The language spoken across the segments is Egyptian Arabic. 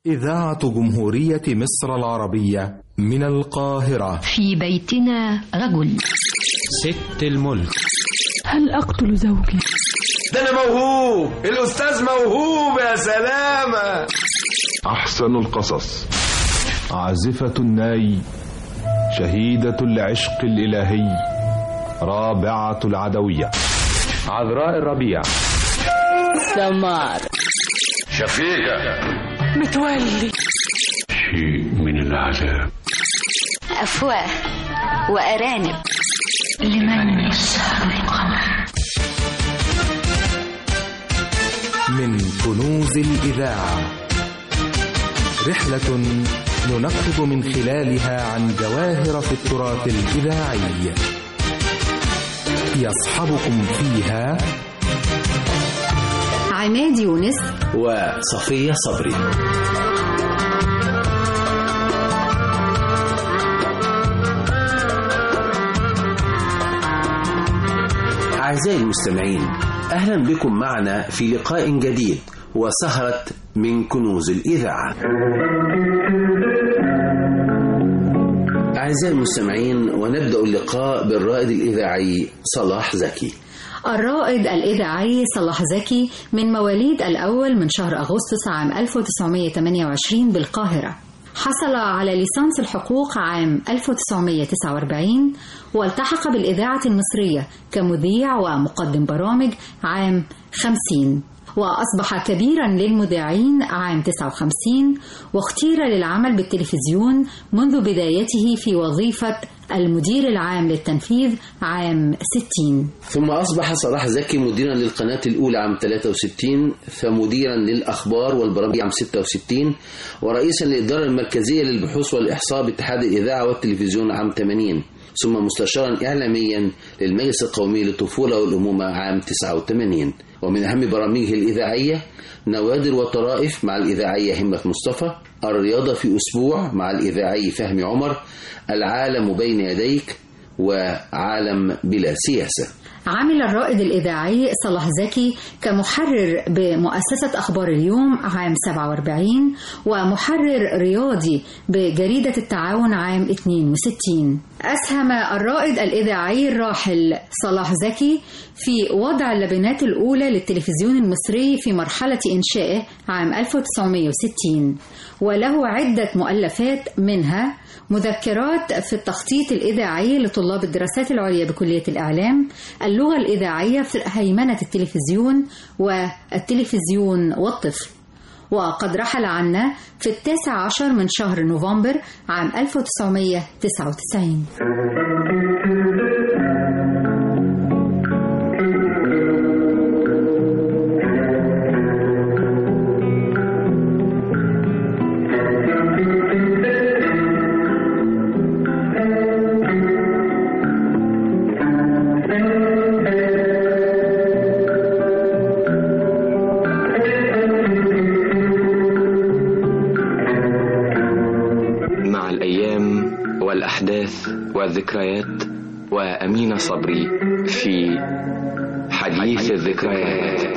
إذاعة جمهورية مصر العربية من القاهرة في بيتنا رجل ست الملك هل أقتل زوجي؟ ده أنا موهوب الأستاذ موهوب يا سلامة أحسن القصص عازفة الناي شهيدة العشق الإلهي رابعة العدوية عذراء الربيع سمار شفيقة متولي شيء من العذاب أفواه وأرانب لمن يسهر القمر من كنوز الإذاعة رحلة ننقب من خلالها عن جواهر في التراث الإذاعي يصحبكم فيها عماد يونس وصفية صبري أعزائي المستمعين أهلا بكم معنا في لقاء جديد وسهرة من كنوز الإذاعة أعزائي المستمعين ونبدأ اللقاء بالرائد الإذاعي صلاح زكي الرائد الإذاعي صلاح زكي من مواليد الأول من شهر أغسطس عام 1928 بالقاهرة حصل على ليسانس الحقوق عام 1949 والتحق بالإذاعة المصرية كمذيع ومقدم برامج عام 50 وأصبح كبيرا للمذيعين عام 59 واختير للعمل بالتلفزيون منذ بدايته في وظيفة المدير العام للتنفيذ عام 60 ثم أصبح صلاح زكي مديرا للقناة الأولى عام 63 فمديرا للأخبار والبرامج عام 66 ورئيسا للإدارة المركزية للبحوث والإحصاء باتحاد الإذاعة والتلفزيون عام 80 ثم مستشارا إعلاميا للمجلس القومي للطفولة والأمومة عام 89 ومن أهم برامجه الإذاعية نوادر وطرائف مع الإذاعية همة مصطفى الرياضة في أسبوع مع الإذاعي فهمي عمر العالم بين يديك وعالم بلا سياسة عمل الرائد الإذاعي صلاح زكي كمحرر بمؤسسة أخبار اليوم عام 47 ومحرر رياضي بجريدة التعاون عام 62 أسهم الرائد الإذاعي الراحل صلاح زكي في وضع اللبنات الأولى للتلفزيون المصري في مرحلة إنشائه عام 1960 وله عدة مؤلفات منها مذكرات في التخطيط الإذاعي لطلاب الدراسات العليا بكلية الإعلام اللغة الإذاعية في هيمنة التلفزيون والتلفزيون والطفل وقد رحل عنا في التاسع عشر من شهر نوفمبر عام 1999 مع الأيام والأحداث والذكريات وأمين صبري في حديث الذكريات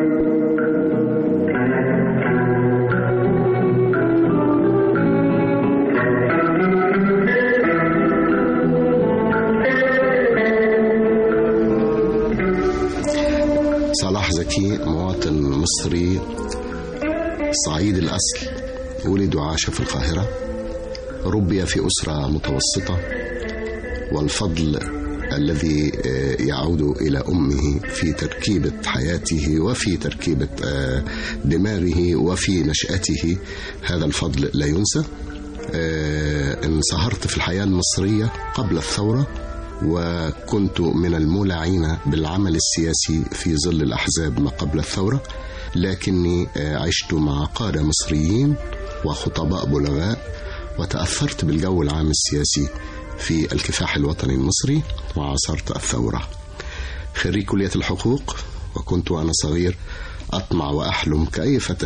صلاح زكي مواطن مصري صعيد الأصل ولد وعاش في القاهرة ربي في أسرة متوسطة والفضل الذي يعود إلى أمه في تركيبة حياته وفي تركيبة دماغه وفي نشأته هذا الفضل لا ينسى انصهرت في الحياة المصرية قبل الثورة وكنت من المولعين بالعمل السياسي في ظل الأحزاب ما قبل الثورة لكني عشت مع قادة مصريين وخطباء بلغاء وتأثرت بالجو العام السياسي في الكفاح الوطني المصري وعاصرت الثورة خريج كلية الحقوق وكنت وأنا صغير أطمع وأحلم كأي فتى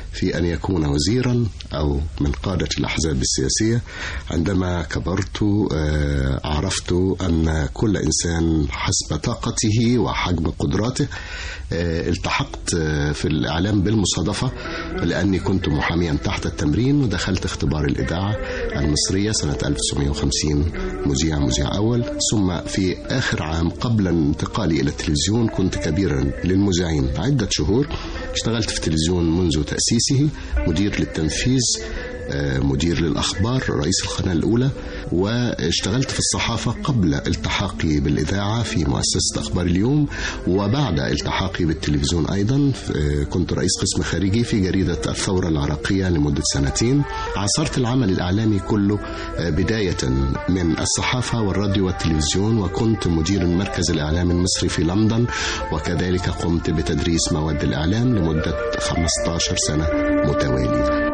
في أن يكون وزيرا أو من قادة الأحزاب السياسية عندما كبرت آه، عرفت أن كل إنسان حسب طاقته وحجم قدراته آه، التحقت آه، في الإعلام بالمصادفة لأني كنت محاميا تحت التمرين ودخلت اختبار الإذاعة المصرية سنة 1950 مذيع مذيع أول ثم في آخر عام قبل انتقالي إلى التلفزيون كنت كبيرا للمذيعين عدة شهور اشتغلت في التلفزيون منذ تأسيسه مدير للتنفيذ آه، مدير للأخبار رئيس القناة الأولى واشتغلت في الصحافة قبل التحاقي بالإذاعة في مؤسسة أخبار اليوم وبعد التحاقي بالتلفزيون أيضا آه، كنت رئيس قسم خارجي في جريدة الثورة العراقية لمدة سنتين عاصرت العمل الإعلامي كله آه، بداية من الصحافة والراديو والتلفزيون وكنت مدير المركز الإعلامي المصري في لندن وكذلك قمت بتدريس مواد الإعلام لمدة 15 سنة متوالية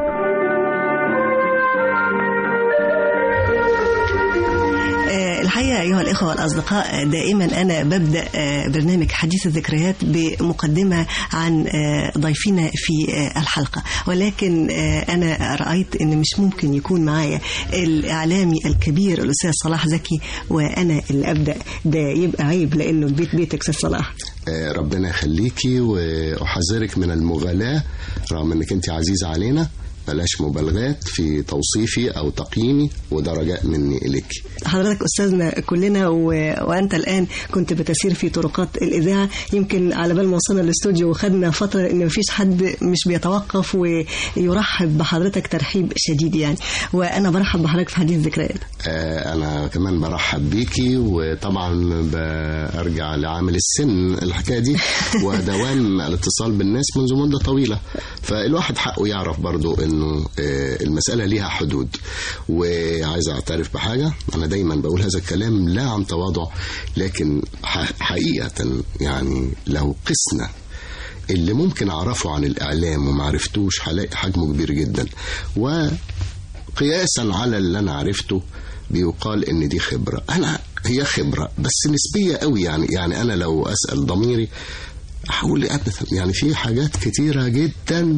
آه، الحقيقة أيها الإخوة والأصدقاء دائما أنا ببدأ آه، برنامج حديث الذكريات بمقدمة عن آه، ضيفنا في آه، الحلقة ولكن آه، أنا رأيت أن مش ممكن يكون معايا الإعلامي الكبير الأستاذ صلاح زكي وأنا اللي أبدأ ده يبقى عيب لأنه البيت بيتك أستاذ صلاح آه، ربنا يخليكي وأحذرك من المغالاة رغم أنك أنت عزيزة علينا بلاش مبالغات في توصيفي أو تقييمي وده رجاء مني إليك حضرتك أستاذنا كلنا و... وأنت الآن كنت بتسير في طرقات الإذاعة يمكن على بال ما وصلنا الاستوديو وخدنا فترة إن مفيش حد مش بيتوقف ويرحب بحضرتك ترحيب شديد يعني وأنا برحب بحضرتك في حديث ذكريات آه، أنا كمان برحب بيكي وطبعا برجع لعامل السن الحكاية دي ودوام الاتصال بالناس منذ مدة طويلة فالواحد حقه يعرف برضو إنه آه، المسألة ليها حدود وعايز أعترف بحاجة أنا دايما بقول هذا الكلام لا عن تواضع لكن ح- حقيقة يعني لو قسنا اللي ممكن أعرفه عن الإعلام وما عرفتوش هلاقي حجمه كبير جدا وقياسا على اللي أنا عرفته بيقال إن دي خبرة أنا هي خبرة بس نسبية قوي يعني يعني أنا لو أسأل ضميري أقول أبدا يعني في حاجات كتيرة جدا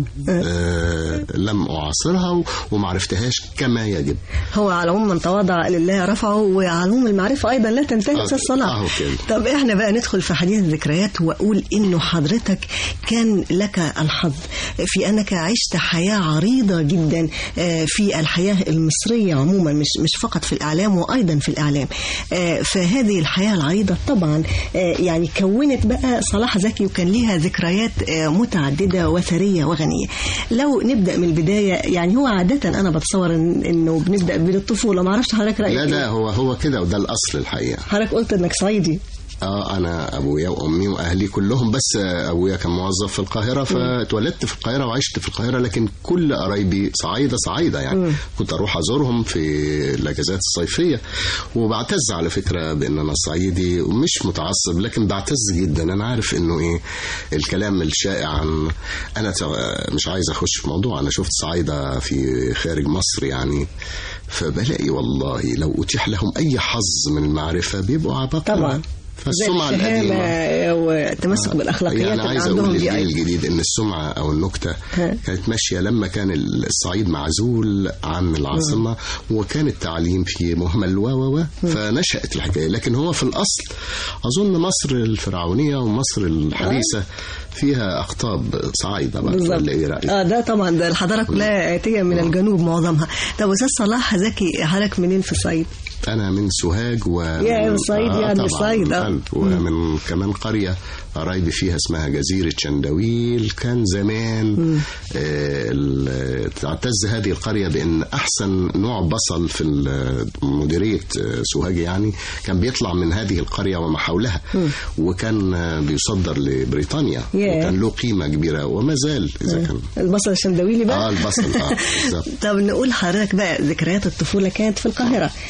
آه لم أعاصرها و- وما عرفتهاش كما يجب هو على العموم من تواضع لله رفعه وعلى العموم المعرفة أيضا لا تنتهي آه، أستاذ صلاح أهو كده. طب احنا بقى ندخل في حديث الذكريات واقول انه حضرتك كان لك الحظ في انك عشت حياه عريضه جدا آه، في الحياه المصريه عموما مش مش فقط في الاعلام وايضا في الاعلام آه، فهذه الحياه العريضه طبعا آه، يعني كونت بقى صلاح زكي وكان ليها ذكريات آه، متعدده وثريه وغنيه لو نبدا من البدايه يعني هو عاده انا بتصور إن- انه بنبدا من الطفوله ما اعرفش حضرتك رايك لا إيه؟ ده هو هو كده وده الأصل الحقيقة حضرتك قلت انك صعيدي اه انا ابويا وامي واهلي كلهم بس ابويا كان موظف في القاهره فاتولدت في القاهره وعشت في القاهره لكن كل قرايبي صعايده صعايده يعني مم. كنت اروح ازورهم في الاجازات الصيفيه وبعتز على فكره بان انا صعيدي ومش متعصب لكن بعتز جدا انا عارف انه ايه الكلام الشائع عن انا تع- مش عايز اخش في موضوع انا شفت صعايده في خارج مصر يعني فبلاقي والله لو اتيح لهم اي حظ من المعرفه بيبقوا عباقرة طبعا فالسمعه زي القديمه الشهامة والتمسك بالاخلاقيات يعني اللي عايز عندهم اقول دي للجيل أيضا. الجديد ان السمعه او النكته ها. كانت ماشيه لما كان الصعيد معزول عن العاصمه وكان التعليم فيه مهمل و و و فنشات الحكايه لكن هو في الاصل اظن مصر الفرعونيه ومصر الحديثه فيها اقطاب صعايده بقى بالظبط ولا ايه رايك؟ اه ده طبعا ده الحضاره كلها آتية من الجنوب معظمها طب استاذ صلاح زكي حضرتك منين في الصعيد؟ انا من سوهاج و يا من الصعيد يعني طبعاً، الصعيد، آه. قلب. ومن كمان قريه قرايبي فيها اسمها جزيره شندويل كان زمان آه، ال- تعتز هذه القريه بان احسن نوع بصل في ال- مديريه آه، سوهاج يعني كان بيطلع من هذه القريه وما حولها وكان آه، بيصدر لبريطانيا ياه. وكان له قيمه كبيره وما زال اذا كان البصل الشندويلي بقى اه البصل اه بالظبط طب نقول حضرتك بقى ذكريات الطفوله كانت في القاهره أيوة. طيب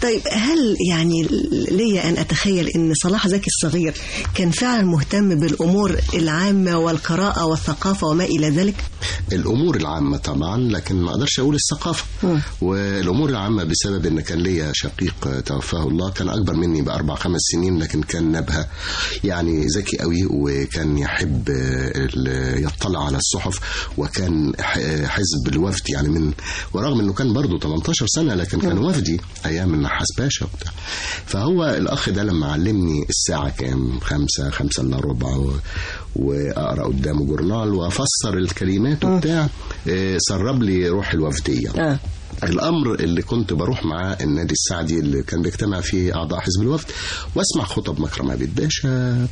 طيب هل يعني لي أن أتخيل أن صلاح زكي الصغير كان فعلا مهتم بالأمور العامة والقراءة والثقافة وما إلى ذلك؟ الامور العامه طبعا لكن ما اقدرش اقول الثقافه والامور العامه بسبب ان كان ليا شقيق توفاه الله كان اكبر مني باربع خمس سنين لكن كان نبهه يعني ذكي قوي وكان يحب ال- يطلع على الصحف وكان ح- حزب الوفد يعني من ورغم انه كان برضه 18 سنه لكن كان وفدي ايام النحاس باشا وبتاع فهو الاخ ده لما علمني الساعه كام خمسة خمسة الا ربع و- واقرا قدامه جورنال وافسر الكلمات وبتاع آه، سرب لي روح الوفديه آه. الامر اللي كنت بروح معاه النادي السعدي اللي كان بيجتمع فيه اعضاء حزب الوفد واسمع خطب مكرم عبيد باشا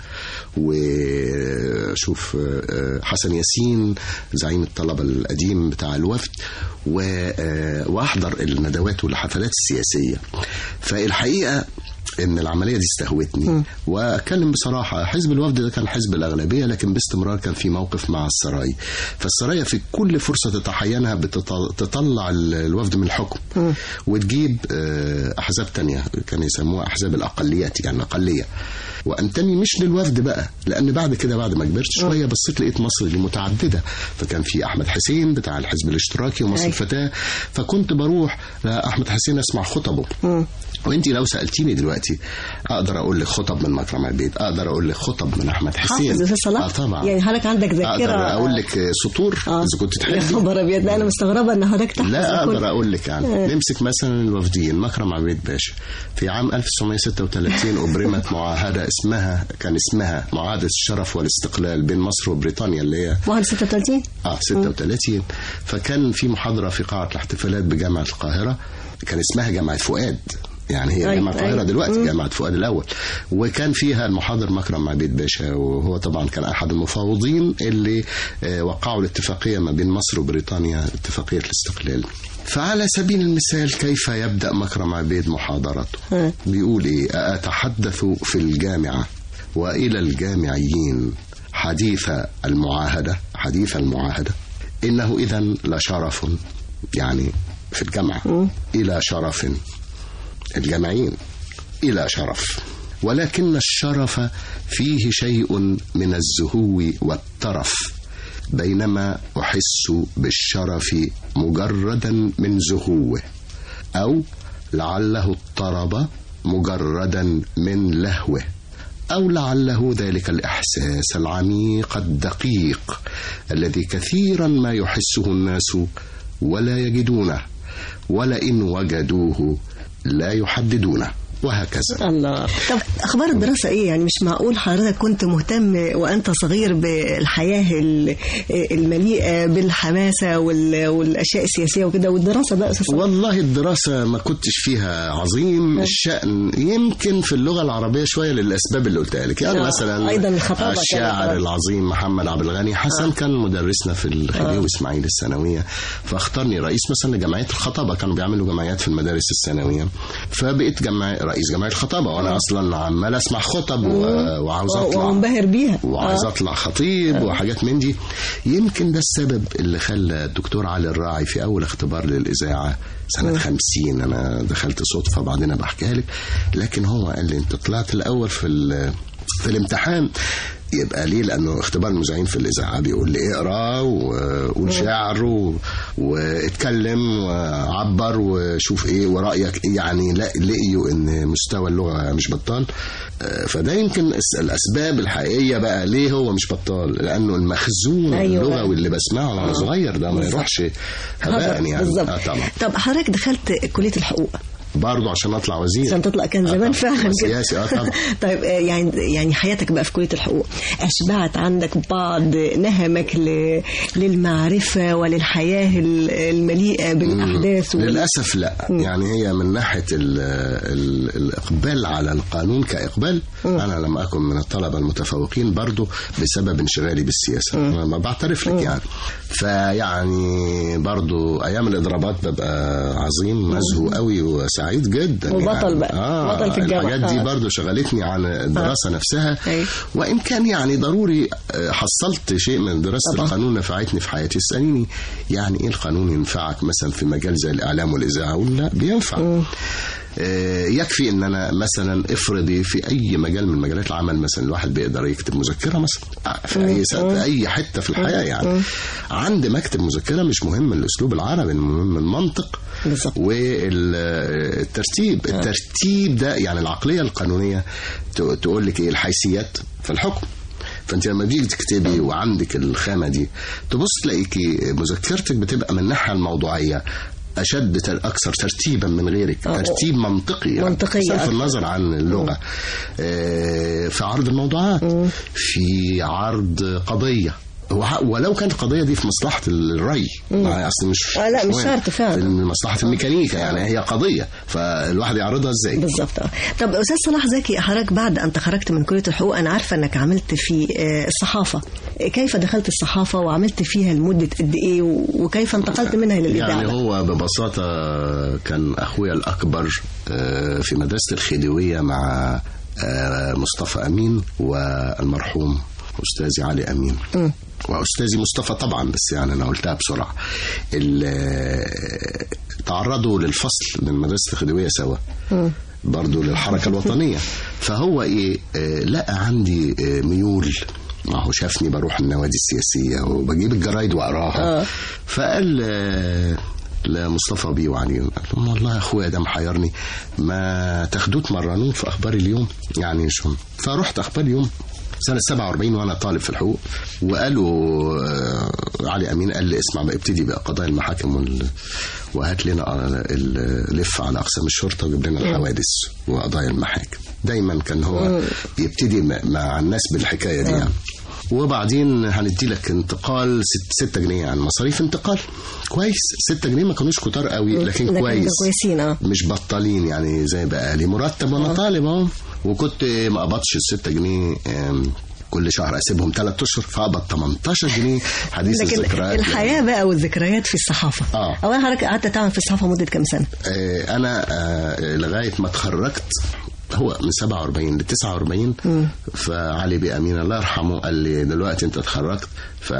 وشوف آه، حسن ياسين زعيم الطلبه القديم بتاع الوفد و- آه، واحضر الندوات والحفلات السياسيه فالحقيقه ان العمليه دي استهوتني واتكلم بصراحه حزب الوفد ده كان حزب الاغلبيه لكن باستمرار كان في موقف مع السراي فالسرايا في كل فرصه تتحينها بتطلع الوفد من الحكم وتجيب آه، احزاب تانية كانوا يسموها احزاب الاقليات يعني اقليه وانتمي مش للوفد بقى لان بعد كده بعد ما كبرت شويه بصيت لقيت مصر دي متعدده فكان في احمد حسين بتاع الحزب الاشتراكي ومصر أي. الفتاه فكنت بروح لاحمد حسين اسمع خطبه وانت لو سالتيني دلوقتي اقدر اقول لك خطب من مكرم عبيد اقدر اقول لك خطب من احمد حسين حافظ في الصلاة اه طبعا يعني حضرتك عندك ذاكرة اقدر اقول لك سطور اذا كنت يا تحبي خبر ابيض لا انا مستغربه ان حضرتك تحفظ لا كل- اقدر اقول لك يعني آه. نمسك مثلا الوفديين مكرم عبيد باشا في عام 1936 ابرمت معاهده اسمها كان اسمها معاهده الشرف والاستقلال بين مصر وبريطانيا اللي هي 136 اه 36 فكان في محاضره في قاعه الاحتفالات بجامعه القاهره كان اسمها جامعه فؤاد يعني هي أيوة، جامعه القاهره أيوة. دلوقتي مم. جامعه فؤاد الاول وكان فيها المحاضر مكرم عبيد باشا وهو طبعا كان احد المفاوضين اللي آه، وقعوا الاتفاقيه ما بين مصر وبريطانيا اتفاقيه الاستقلال فعلى سبيل المثال كيف يبدا مكرم عبيد محاضرته بيقول ايه اتحدث في الجامعه والى الجامعيين حديث المعاهده حديث المعاهده انه اذا لشرف يعني في الجامعه الى شرف الجامعين الى شرف ولكن الشرف فيه شيء من الزهو والترف بينما احس بالشرف مجردا من زهوه او لعله الطرب مجردا من لهوه او لعله ذلك الاحساس العميق الدقيق الذي كثيرا ما يحسه الناس ولا يجدونه ولئن وجدوه لا يحددونه وهكذا الله طب اخبار الدراسه ايه يعني مش معقول حضرتك كنت مهتم وانت صغير بالحياه ال- المليئه بالحماسه وال- والاشياء السياسيه وكده والدراسه بقى أستاذ صلاح؟ والله الدراسة ما كنتش فيها عظيم الشأن يمكن في اللغة العربية شوية للأسباب اللي قلتها لك يعني آه، مثلا أيضاً الخطابة كانت الشاعر آه. العظيم محمد عبد الغني حسن كان مدرسنا في الخليل وإسماعيل الثانوية فاختارني رئيس مثلا لجمعية الخطابة كانوا بيعملوا جمعيات في المدارس الثانوية فبقيت جمع رئيس جمعية الخطابة وأنا أصلا عمال أسمع خطب و- وعاوز أطلع ومنبهر بيها وعايز آه. اطلع خطيب وحاجات من دي يمكن ده السبب اللي خلى الدكتور علي الراعي في اول اختبار للاذاعه سنه 50 انا دخلت صدفه بعدين بحكيها لك لكن هو قال لي انت طلعت الاول في ال- في الامتحان يبقى ليه لانه اختبار المذيعين في الاذاعه بيقول لي اقرا وقول شعر و- واتكلم وعبر وشوف ايه ورايك إيه يعني لا لقيوا ان مستوى اللغه مش بطال آه، فده يمكن الس- الاسباب الحقيقيه بقى ليه هو مش بطال لانه المخزون أيوة. اللغوي اللي بسمعه وانا آه. صغير ده ما بالظبط. يروحش هباء يعني بالظبط اه طبعا طب حضرتك دخلت كليه الحقوق برضه عشان اطلع وزير عشان تطلع كان زمان فعلا كده. سياسي اه طبعا طيب آه، يعني يعني حياتك بقى في كليه الحقوق اشبعت عندك بعض نهمك ل- للمعرفه وللحياه ال- المليئه بالاحداث وال- للاسف لا يعني هي من ناحيه ال ال الاقبال على القانون كاقبال انا لم اكن من الطلبه المتفوقين برضو بسبب انشغالي بالسياسه انا ما بعترف لك يعني فيعني برضو ايام الاضرابات ببقى عظيم مزهو قوي سعيد جدا وبطل بقى. آه بطل في الجامعة. الحاجات دي آه. برضو شغلتني عن الدراسة نفسها أيوة. وإن كان يعني ضروري آه، حصلت شيء من دراسة طبعا. القانون نفعتني في حياتي اسأليني يعني إيه القانون ينفعك مثلا في مجال زي الإعلام والإذاعة أقول لا بينفع آه، يكفي ان انا مثلا افرضي في اي مجال من مجالات العمل مثلا الواحد بيقدر يكتب مذكره مثلا آه، في اي س- في اي حته في الحياه يعني عند مكتب مذكره مش مهم الاسلوب العربي المهم المنطق والترتيب الترتيب ده يعني العقليه القانونيه ت- تقول لك ايه الحيثيات في الحكم فانت لما بتيجي تكتبي وعندك الخامه دي تبص تلاقيكي مذكرتك بتبقى من الناحيه الموضوعيه اشد تر- اكثر ترتيبا من غيرك آه. ترتيب منطقي يعني منطقية بصرف أكثر. النظر عن اللغه آه، في عرض الموضوعات في عرض قضيه وع- ولو كانت القضيه دي في مصلحه الري ما اصل مش آه، لا، مش مهم. شرط فعلا. في مصلحه الميكانيكا يعني هي قضيه فالواحد يعرضها ازاي بالظبط آه. طب استاذ صلاح زكي حضرتك بعد ان تخرجت من كليه الحقوق انا عارفه انك عملت في آه، الصحافه كيف دخلت الصحافه وعملت فيها لمده قد ايه و- وكيف انتقلت منها للاذاعه يعني هو ببساطة كان أخويا الأكبر آه، في مدرسة الخديوية مع آه، مصطفى أمين والمرحوم أستاذي علي أمين مم. وأستاذي مصطفى طبعا بس يعني أنا قلتها بسرعة ال- تعرضوا للفصل من مدرسة الخديوية سوا مم. برضو للحركة الوطنية فهو إيه آه، لقى عندي آه، ميول ما هو شافني بروح النوادي السياسية وبجيب الجرايد وأقراها آه. فقال آه، لمصطفى بيه وعلي قال لهم والله يا اخويا ده محيرني ما تاخدوه تمرنوه في اخبار اليوم يعني مش هم فرحت اخبار اليوم سنة 47 وأنا طالب في الحقوق وقالوا آه، علي أمين قال لي اسمع بقى ابتدي بقى قضايا المحاكم وال... وهات لنا آه، ال- لف على أقسام الشرطة وجيب لنا الحوادث وقضايا المحاكم دايما كان هو يبتدي مع- مع الناس بالحكاية دي يعني وبعدين هندي لك انتقال 6 جنيه يعني مصاريف انتقال كويس 6 جنيه ما كانوش كتار قوي لكن لكن كويس كويسين اه مش بطالين يعني زي بقى لي مرتب وانا طالب اهو وكنت ما قبضش ال 6 جنيه آم، كل شهر اسيبهم ثلاث اشهر فاقبض 18 جنيه حديث لكن الذكريات الحياه بقى والذكريات في الصحافه اه اولا حضرتك قعدت تعمل في الصحافه مده كام سنه؟ آه، انا آه، لغايه ما اتخرجت هو من 47 ل 49 فعلي بيه امين الله يرحمه قال لي دلوقتي انت اتخرجت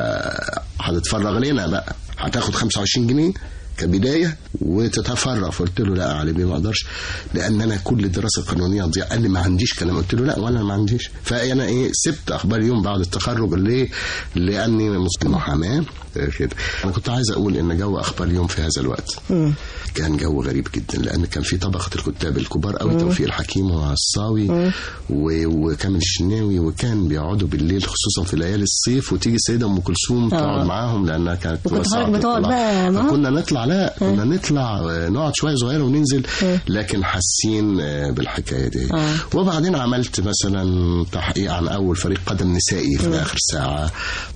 فهتتفرغ لنا بقى هتاخد 25 جنيه كبدايه وتتفرغ فقلت له لا يا علي بيه ما اقدرش لان انا كل الدراسه القانونيه تضيع قال لي ما عنديش كلام قلت له لا وانا ما عنديش فانا ايه سبت اخبار اليوم بعد التخرج ليه؟ لاني مسلم محاماه آه، كده انا كنت عايز اقول ان جو اخبار اليوم في هذا الوقت مم. كان جو غريب جدا لان كان في طبقه الكتاب الكبار قوي توفيق الحكيم وعصاوي و- وكامل الشناوي وكان بيقعدوا بالليل خصوصا في ليالي الصيف وتيجي السيده ام كلثوم تقعد معاهم لانها كانت وكنت واسعة حضرتك بتقعد وتطلع. بقى معاهم؟ فكنا نطلع لا كنا نطلع آه، نقعد شويه صغيره وننزل لكن حاسين آه، بالحكايه دي آه. وبعدين عملت مثلا تحقيق عن اول فريق قدم نسائي في اخر ساعه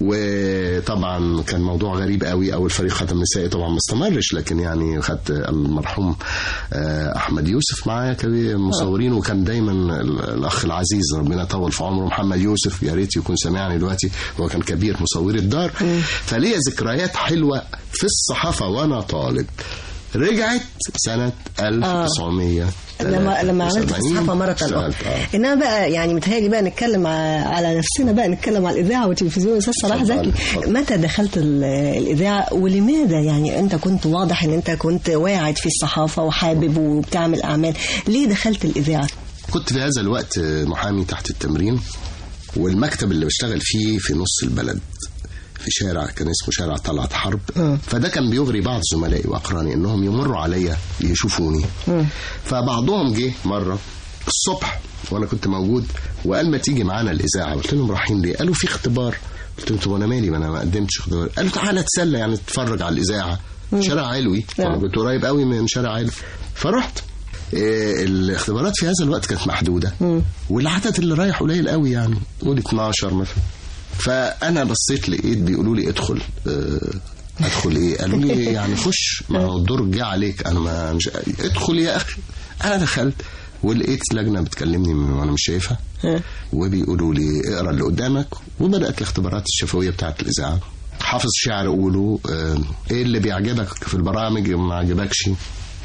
وطبعا كان موضوع غريب قوي اول فريق قدم نسائي طبعا ما استمرش لكن يعني خدت المرحوم آه، احمد يوسف معايا كبير مصورين وكان دايما ال- الاخ العزيز ربنا يطول في عمره محمد يوسف يا ريت يكون سامعني دلوقتي هو كان كبير مصوري الدار فليا ذكريات حلوه في الصحافه وانا طالب رجعت سنه 1900 لما لما عملت في الصحافه مره اخرى اشتغلت، آه. انما بقى يعني متهيألي بقى نتكلم ع- على نفسنا بقى نتكلم على الاذاعه والتلفزيون استاذ صلاح اتفضل، زكي اتفضل. متى دخلت ال- الاذاعه ولماذا يعني انت كنت واضح ان انت كنت واعد في الصحافه وحابب وبتعمل اعمال ليه دخلت الاذاعه؟ كنت في هذا الوقت محامي تحت التمرين والمكتب اللي بشتغل فيه في نص البلد في شارع كان اسمه شارع طلعت حرب فده كان بيغري بعض زملائي واقراني انهم يمروا عليا يشوفوني فبعضهم جه مره الصبح وانا كنت موجود وقال ما تيجي معانا الاذاعه قلت لهم رايحين ليه قالوا في اختبار قلت لهم طب انا مالي ما انا ما قدمتش اختبار قالوا تعالى اتسلى يعني تتفرج على الاذاعه شارع علوي انا كنت قريب قوي من شارع علوي فرحت إيه، الاختبارات في هذا الوقت كانت محدوده والعدد اللي رايح قليل قوي يعني قول 12 مثلا فانا بصيت لقيت بيقولوا لي ادخل آه، ادخل ايه قالوا لي يعني خش ما هو الدور جه عليك انا ما مش ادخل يا اخي انا دخلت ولقيت لجنه بتكلمني من وانا مش شايفها وبيقولوا لي اقرا اللي قدامك وبدات الاختبارات الشفويه بتاعت الاذاعه حافظ شعر قوله آه، ايه اللي بيعجبك في البرامج ما عجبكش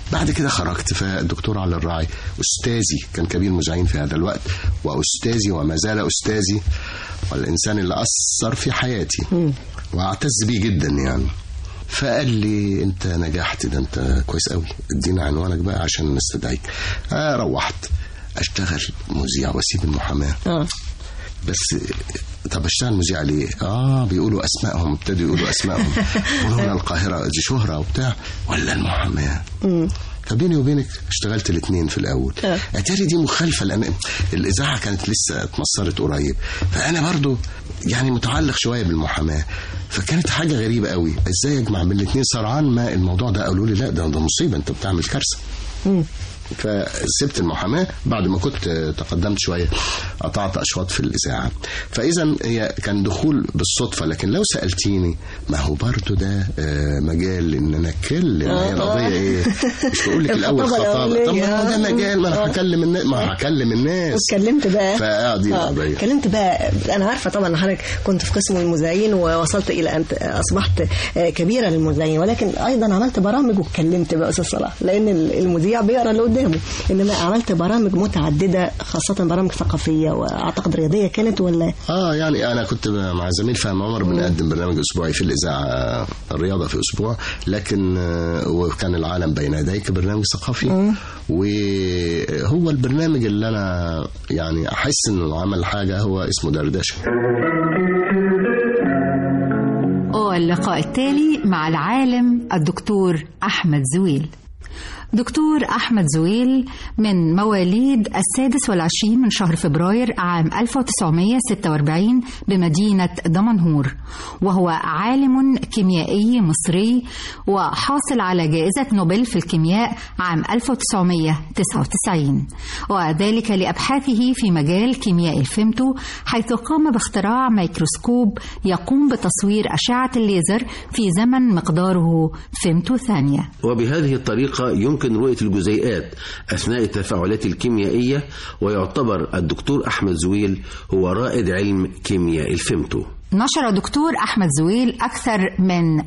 بعد كده خرجت فالدكتور علي الراعي أستاذي كان كبير مذيعين في هذا الوقت وأستاذي وما زال أستاذي والإنسان اللي أثر في حياتي وأعتز بيه جدا يعني فقال لي انت نجحت ده انت كويس قوي ادينا عنوانك بقى عشان نستدعيك آه روحت اشتغل مذيع واسيب المحاماه اه بس طب اشتغل مذيع ليه؟ اه بيقولوا اسمائهم ابتدوا يقولوا اسمائهم يقولوا لنا القاهره دي شهره وبتاع ولا المحاماه فبيني وبينك اشتغلت الاثنين في الاول آه. اتاري دي مخالفه لان الاذاعه كانت لسه اتمصرت قريب فانا برضو يعني متعلق شويه بالمحاماه فكانت حاجه غريبه قوي ازاي اجمع بين الاثنين سرعان ما الموضوع ده قالوا لي لا ده ده مصيبه انت بتعمل كارثه فسبت المحاماة بعد ما كنت تقدمت شوية قطعت أشواط في الإذاعة فإذا هي كان دخول بالصدفة لكن لو سألتيني ما هو برضه ده آه، مجال إن أنا أتكلم هي القضية إيه مش بقول لك الأول الخطابة خطابة طب ما هو ده الأولية. مجال ما آه. أنا هكلم الناس ما هكلم الناس واتكلمت بقى فآه دي آه، القضية اتكلمت بقى انا عارفه طبعا ان حضرتك كنت في قسم المذيعين ووصلت الى ان اصبحت آه، كبيره للمذيعين ولكن ايضا عملت برامج واتكلمت بقى استاذ صلاح لان المذيع بيقرا اللي قدامه انما عملت برامج متعدده خاصه برامج ثقافيه واعتقد رياضيه كانت ولا اه يعني انا كنت مع زميل فهم عمر بنقدم برنامج اسبوعي في الاذاعه الرياضه في اسبوع لكن آه، وكان العالم بين يديك برنامج ثقافي وهو البرنامج اللي انا يعني احس انه عمل حاجه هو اسمه دردشه واللقاء التالي مع العالم الدكتور أحمد زويل دكتور أحمد زويل من مواليد السادس والعشرين من شهر فبراير عام 1946 بمدينة دمنهور وهو عالم كيميائي مصري وحاصل على جائزة نوبل في الكيمياء عام 1999 وذلك لأبحاثه في مجال كيمياء الفيمتو حيث قام باختراع ميكروسكوب يقوم بتصوير أشعة الليزر في زمن مقداره فيمتو ثانية وبهذه الطريقة يمكن رؤية الجزيئات أثناء التفاعلات الكيميائية ويعتبر الدكتور أحمد زويل هو رائد علم كيمياء الفيمتو نشر دكتور أحمد زويل أكثر من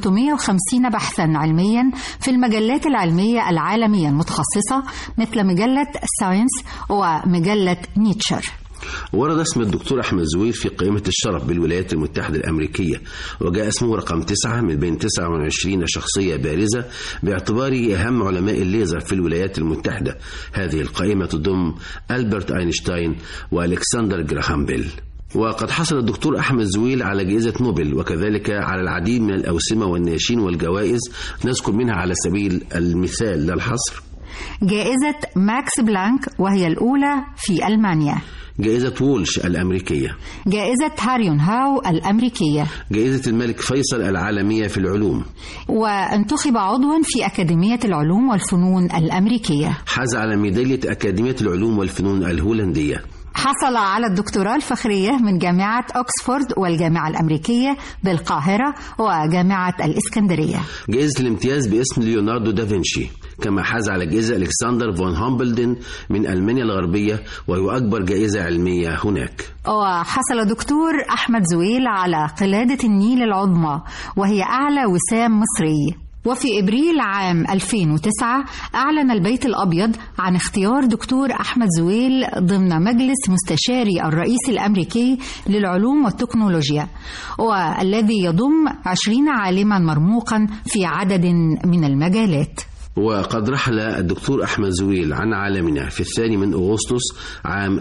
350 بحثا علميا في المجلات العلمية العالمية المتخصصة مثل مجلة ساينس ومجلة نيتشر ورد اسم الدكتور أحمد زويل في قائمة الشرف بالولايات المتحدة الأمريكية وجاء اسمه رقم تسعة من بين 29 شخصية بارزة باعتباره أهم علماء الليزر في الولايات المتحدة هذه القائمة تضم ألبرت أينشتاين وألكسندر جراهام بيل وقد حصل الدكتور أحمد زويل على جائزة نوبل وكذلك على العديد من الأوسمة والناشين والجوائز نذكر منها على سبيل المثال لا الحصر جائزة ماكس بلانك وهي الأولى في ألمانيا جائزة وولش الأمريكية جائزة هاريون هاو الأمريكية جائزة الملك فيصل العالمية في العلوم وانتخب عضوا في أكاديمية العلوم والفنون الأمريكية حاز على ميدالية أكاديمية العلوم والفنون الهولندية حصل على الدكتوراه الفخرية من جامعة أكسفورد والجامعة الأمريكية بالقاهرة وجامعة الإسكندرية جائزة الامتياز باسم ليوناردو دافنشي كما حاز على جائزة ألكسندر فون هامبلدن من ألمانيا الغربية وهو أكبر جائزة علمية هناك وحصل دكتور أحمد زويل على قلادة النيل العظمى وهي أعلى وسام مصري وفي إبريل عام 2009 أعلن البيت الأبيض عن اختيار دكتور أحمد زويل ضمن مجلس مستشاري الرئيس الأمريكي للعلوم والتكنولوجيا والذي يضم 20 عالما مرموقا في عدد من المجالات وقد رحل الدكتور أحمد زويل عن عالمنا في الثاني من أغسطس عام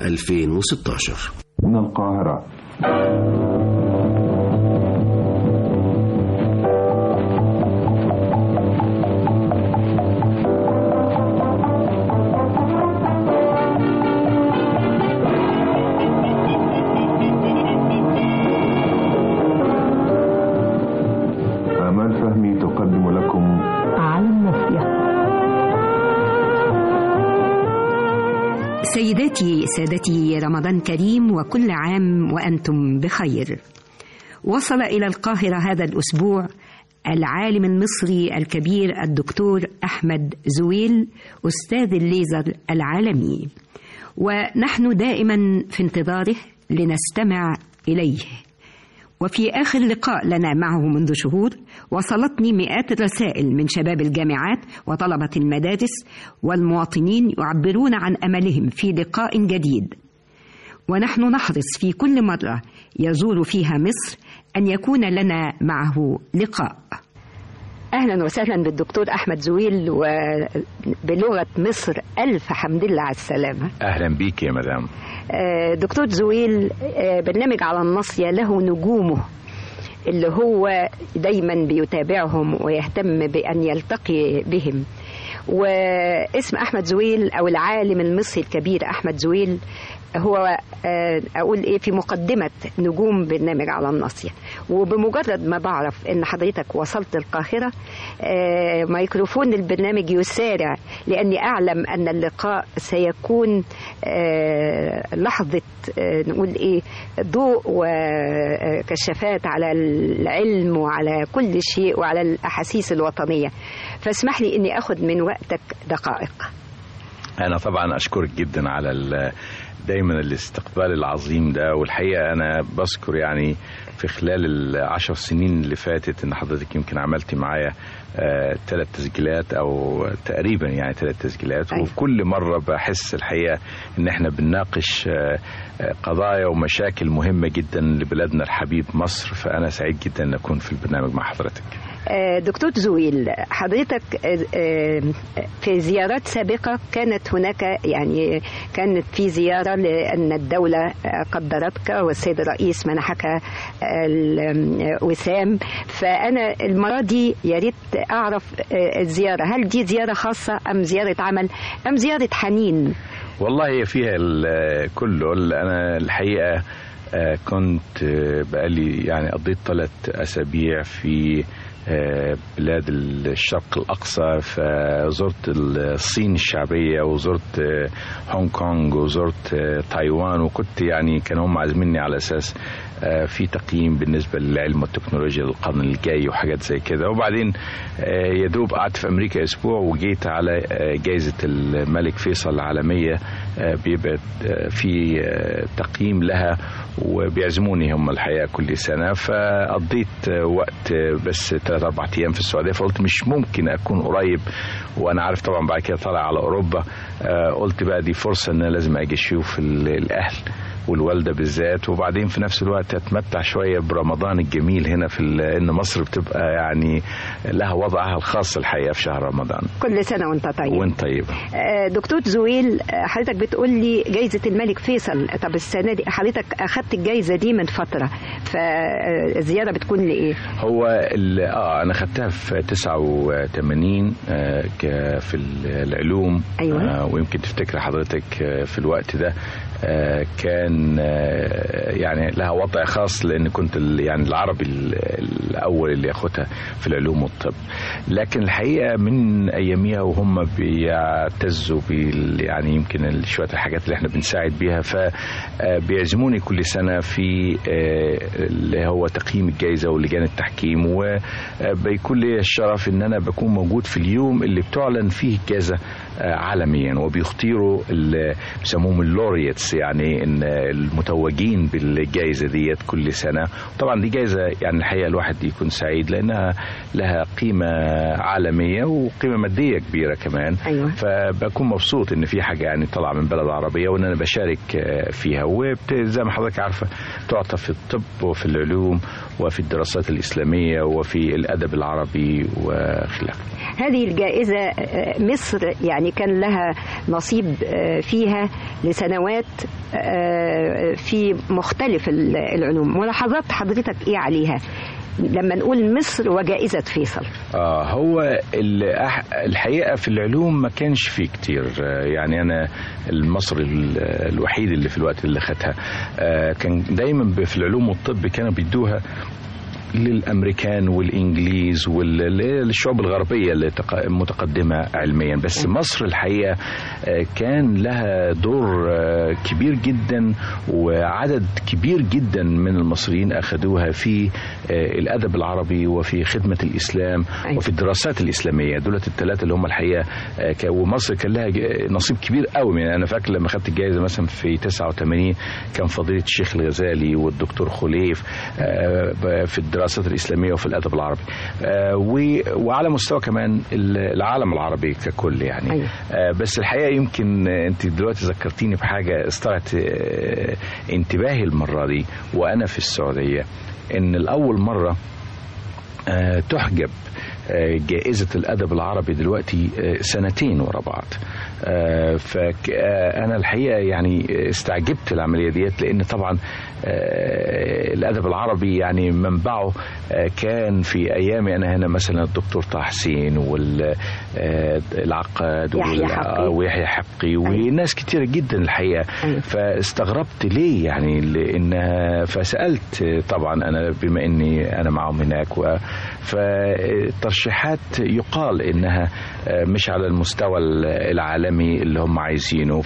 2016 من القاهرة آمال فهمي تقدم لكم عالم نافية سيداتي سادتي رمضان كريم وكل عام وانتم بخير. وصل الى القاهره هذا الاسبوع العالم المصري الكبير الدكتور احمد زويل استاذ الليزر العالمي. ونحن دائما في انتظاره لنستمع اليه. وفي آخر لقاء لنا معه منذ شهور وصلتني مئات الرسائل من شباب الجامعات وطلبة المدارس والمواطنين يعبرون عن أملهم في لقاء جديد ونحن نحرص في كل مرة يزور فيها مصر أن يكون لنا معه لقاء أهلا وسهلا بالدكتور أحمد زويل وبلغة مصر ألف حمد لله على السلامة أهلا بيك يا مدام دكتور زويل برنامج على الناصية له نجومه اللي هو دايما بيتابعهم ويهتم بأن يلتقي بهم واسم أحمد زويل أو العالم المصري الكبير أحمد زويل هو اقول ايه في مقدمه نجوم برنامج على الناصيه وبمجرد ما بعرف ان حضرتك وصلت القاهره ميكروفون البرنامج يسارع لاني اعلم ان اللقاء سيكون لحظه نقول ايه ضوء وكشافات على العلم وعلى كل شيء وعلى الاحاسيس الوطنيه فاسمح لي اني اخذ من وقتك دقائق انا طبعا اشكرك جدا على دايما الاستقبال العظيم ده والحقيقه انا بذكر يعني في خلال العشر سنين اللي فاتت ان حضرتك يمكن عملتي معايا ثلاث آه تسجيلات او تقريبا يعني ثلاث تسجيلات أيوة. وكل مره بحس الحقيقه ان احنا بنناقش آه قضايا ومشاكل مهمه جدا لبلادنا الحبيب مصر فانا سعيد جدا ان اكون في البرنامج مع حضرتك. دكتور زويل حضرتك في زيارات سابقة كانت هناك يعني كانت في زيارة لأن الدولة قدرتك والسيد الرئيس منحك الوسام فأنا المرة دي يا ريت أعرف الزيارة هل دي زيارة خاصة أم زيارة عمل أم زيارة حنين والله هي فيها كله أنا الحقيقة كنت بقالي يعني قضيت ثلاث أسابيع في بلاد الشرق الأقصى فزرت الصين الشعبية وزرت هونغ كونغ وزرت تايوان وكنت يعني كانوا هم عازميني على أساس في تقييم بالنسبة للعلم والتكنولوجيا للقرن الجاي وحاجات زي كده وبعدين يا دوب قعدت في أمريكا أسبوع وجيت على جائزة الملك فيصل العالمية بيبقى في تقييم لها وبيعزموني هم الحقيقة كل سنة فقضيت وقت بس ثلاث أربع أيام في السعودية فقلت مش ممكن أكون قريب وأنا عارف طبعا بعد كده طالع على أوروبا قلت بقى دي فرصة إن أنا لازم أجي أشوف الأهل والوالدة بالذات وبعدين في نفس الوقت اتمتع شوية برمضان الجميل هنا في ان مصر بتبقى يعني لها وضعها الخاص الحقيقة في شهر رمضان كل سنة وانت طيب وانت طيب دكتور زويل حضرتك بتقول لي جايزة الملك فيصل طب السنة دي حضرتك اخدت الجايزة دي من فترة فالزيارة بتكون لإيه؟ هو اه انا خدتها في 89 آه في العلوم أيوة. آه ويمكن تفتكر حضرتك في الوقت ده آه كان يعني لها وضع خاص لان كنت يعني العربي الاول اللي ياخدها في العلوم والطب لكن الحقيقه من اياميها وهم بيعتزوا بال يعني يمكن شويه الحاجات اللي احنا بنساعد بيها فبيعزموني كل سنه في اللي هو تقييم الجائزه ولجان التحكيم وبيكون لي الشرف ان انا بكون موجود في اليوم اللي بتعلن فيه الجائزه عالميا وبيختاروا بيسموهم اللوريتس يعني ان المتوجين بالجائزه ديت كل سنه طبعا دي جائزه يعني الحقيقه الواحد يكون سعيد لانها لها قيمه عالميه وقيمه ماديه كبيره كمان أيوة. فبكون مبسوط ان في حاجه يعني طالعه من بلد عربيه وان انا بشارك فيها وزي ما حضرتك عارفه تعطى في الطب وفي العلوم وفي الدراسات الاسلاميه وفي الادب العربي وخلافه هذه الجائزه مصر يعني كان لها نصيب فيها لسنوات في مختلف العلوم ملاحظات حضرتك ايه عليها لما نقول مصر وجائزة فيصل آه هو الحقيقة في العلوم ما كانش فيه كتير يعني أنا المصري الوحيد اللي في الوقت اللي خدها آه كان دايما في العلوم والطب كانوا بيدوها للامريكان والانجليز والشعوب الغربيه اللي تق- متقدمه علميا بس مصر الحقيقه آه، كان لها دور آه، كبير جدا وعدد كبير جدا من المصريين اخذوها في آه، الادب العربي وفي خدمه الاسلام وفي الدراسات الاسلاميه دولت الثلاثه اللي هم الحقيقه آه، ك- ومصر كان لها ج- نصيب كبير قوي يعني انا فاكر لما خدت الجائزه مثلا في 89 كان فضيله الشيخ الغزالي والدكتور خليف آه، ب- في الدراسات الاسلاميه وفي الادب العربي آه، و- وعلى مستوى كمان ال- العالم العربي ككل يعني أيوة. آه، بس الحقيقه يمكن آه، انت دلوقتي ذكرتيني بحاجه استرعت آه، انتباهي المره دي وانا في السعوديه ان الاول مره آه، تحجب آه، جائزة الأدب العربي دلوقتي آه، سنتين ورا بعض فأنا الحقيقة يعني استعجبت العملية ديت لأن طبعا آه، الأدب العربي يعني منبعه آه، كان في أيامي أنا هنا مثلا الدكتور طه حسين والعقاد يحيى حقي. ويحيى حقي وناس كتيرة جدا الحقيقة فاستغربت ليه يعني لأن فسألت طبعا أنا بما أني أنا معهم هناك و فالترشيحات يقال إنها آه، مش على المستوى العالمي اللي هم عايزينه